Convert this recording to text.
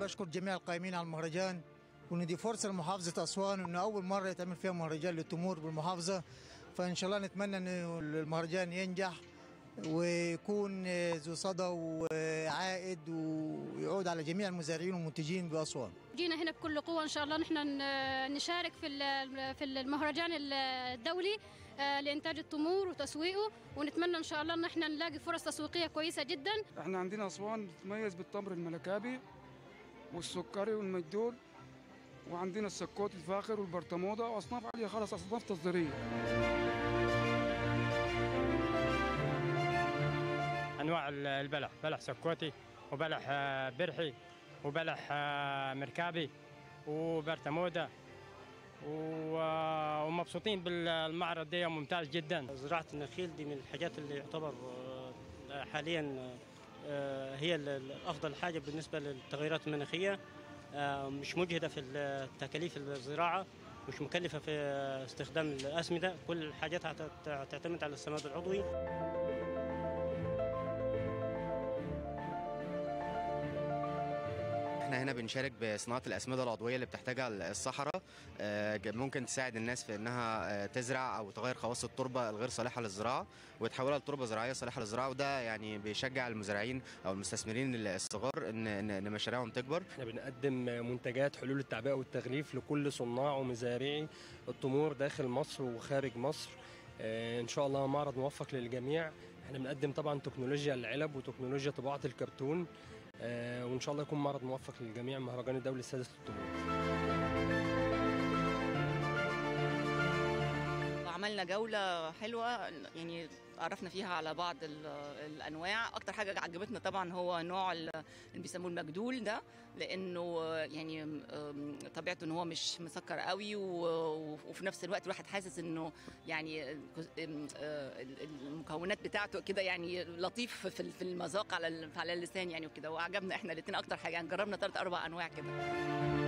بشكر جميع القائمين على المهرجان وان دي فرصه لمحافظه اسوان وانه اول مره يتعمل فيها مهرجان للتمور بالمحافظه فان شاء الله نتمنى ان المهرجان ينجح ويكون ذو صدى وعائد ويعود على جميع المزارعين والمنتجين باسوان. جينا هنا بكل قوه ان شاء الله نحن نشارك في في المهرجان الدولي لانتاج التمور وتسويقه ونتمنى ان شاء الله ان احنا نلاقي فرص تسويقيه كويسه جدا. احنا عندنا اسوان تتميز بالتمر الملكابي والسكري والمجدول وعندنا السكوت الفاخر والبرطموده واصناف عاليه خالص اصناف تصديريه. انواع البلح بلح سكوتي وبلح برحي وبلح مركابي وبرتموده ومبسوطين بالمعرض دي ممتاز جدا زراعه النخيل دي من الحاجات اللي يعتبر حاليا هي الافضل حاجه بالنسبه للتغيرات المناخيه مش مجهده في تكاليف الزراعه مش مكلفه في استخدام الاسمده كل الحاجات تعتمد على السماد العضوي احنا هنا بنشارك بصناعه الاسمده العضويه اللي بتحتاجها الصحراء ممكن تساعد الناس في انها تزرع او تغير خواص التربه الغير صالحه للزراعه وتحولها لتربه زراعيه صالحه للزراعه وده يعني بيشجع المزارعين او المستثمرين الصغار ان ان مشاريعهم تكبر. احنا بنقدم منتجات حلول التعبئه والتغليف لكل صناع ومزارعي التمور داخل مصر وخارج مصر. ان شاء الله معرض موفق للجميع احنا بنقدم طبعا تكنولوجيا العلب وتكنولوجيا طباعه الكرتون وان شاء الله يكون معرض موفق للجميع مهرجان الدولي السادس للتمور عملنا جولة حلوة يعني عرفنا فيها على بعض الانواع اكتر حاجه عجبتنا طبعا هو نوع اللي بيسموه المجدول ده لانه يعني طبيعته ان هو مش مسكر قوي وفي نفس الوقت الواحد حاسس انه يعني المكونات بتاعته كده يعني لطيف في المذاق على على اللسان يعني وكده وعجبنا احنا الاثنين اكتر حاجه يعني جربنا ثلاث اربع انواع كده